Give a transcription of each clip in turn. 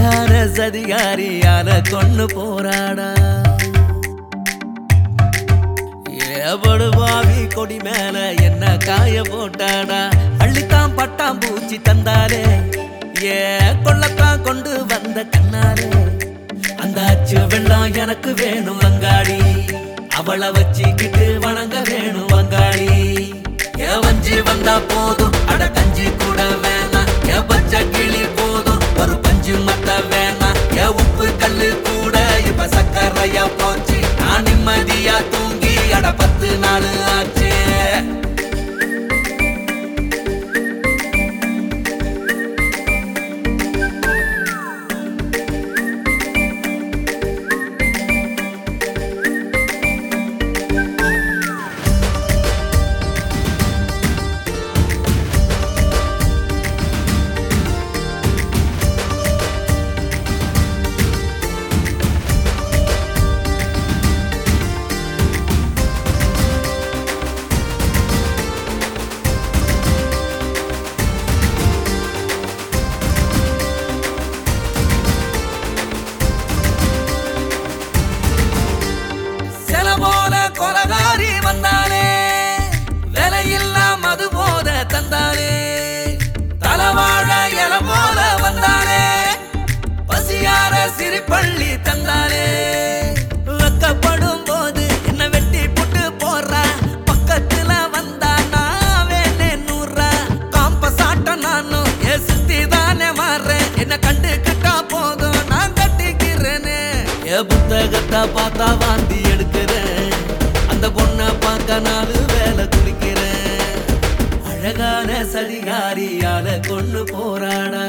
அழகான சதிகாரியால கொண்டு போராடா ஏபடு பாவி கொடி மேல என்ன காய போட்டாடா அள்ளித்தான் பட்டாம் பூச்சி தந்தாலே ஏ கொள்ளத்தான் கொண்டு வந்த கண்ணாலே அந்த அச்சு வெள்ளம் எனக்கு வேணும் அங்காடி அவளை வச்சுக்கிட்டு வணங்க வேணும் அங்காடி ஏ வஞ்சி வந்தா போதும் அட கஞ்சி கூட வேணாம் ஏ பச்சை கிளி போதும் ஒரு பஞ்சு மட்ட வேணாம் ஏ உப்பு கல்லு கூட இப்ப சக்கரையா போச்சு நான் நிம்மதியா தூங்கி அட பத்து நாள் ஆச்சு சில போல கொலகாரி வந்தானே விலையில்லா மது போத தந்தானே தலவாழ இல போல வந்தானே பசியார சிரிப்பள்ளி தந்தானே வெக்கப்படும் போது என்ன வெட்டி புட்டு போறா பக்கத்துல வந்தா நான் வேணே நூறா காம்ப சாட்ட நானும் ஏ சுத்தி தானே மாறேன் என்ன கண்டுக்கிட்டா போதும் நான் கட்டிக்கிறேனே ஏ புத்தகத்தை பார்த்தா வாந்தி எடுக்கிறேன் அந்த பொண்ணை பார்க்க நாலு வேலை குளிக்கிறேன் அழகான சதிகாரியால கொண்டு போராடா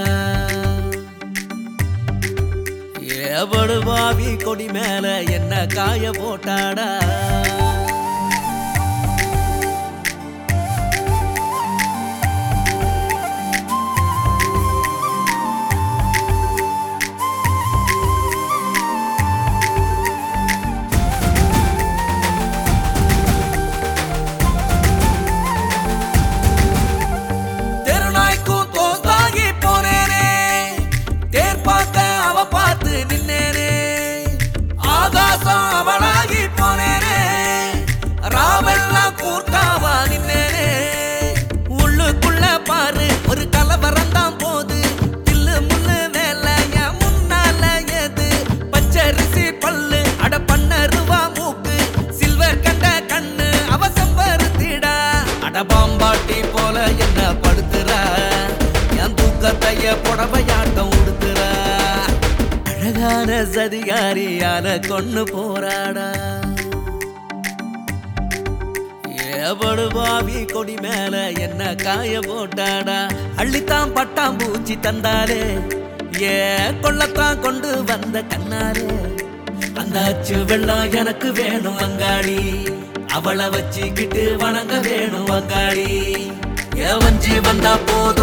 ஏபடு பாவி கொடி மேல என்ன காய போட்டாடா தெருநாய்க்கும் தோஸ்தாகி போனேனே தேர் பார்க்க அவ பார்த்து நின்னேனே ஆகாசம் அவளாகி போனேனே ராவெல்லாம் கூர்க்காவா நின்னேனே உள்ளுக்குள்ள பாரு ஒரு கலவரம் தான் போது தில்லு முள்ளு வேலை என் முன்னால ஏது பச்சரிசி பல்லு அட பண்ண ரூபா மூக்கு சில்வர் கண்ட கண்ணு அவ செம்பருத்திடா அட பாம்பாட்டி போல என்ன படுத்துறா என் தூக்கத்தைய புடவையாட்டம் உடுத்துறா அழகான சதிகாரியால கொண்டு போராடா ஏபடு பாவி கொடி மேல என்ன காய போட்டாடா அள்ளித்தான் பட்டாம் பூச்சி தந்தாலே ஏ கொள்ளத்தான் கொண்டு வந்த கண்ணாலே அந்த அச்சு வெள்ளம் எனக்கு வேணும் அங்காடி அவளை வச்சுக்கிட்டு வணங்க வேணும் அங்காடி ஏ வஞ்சி வந்தா போதும்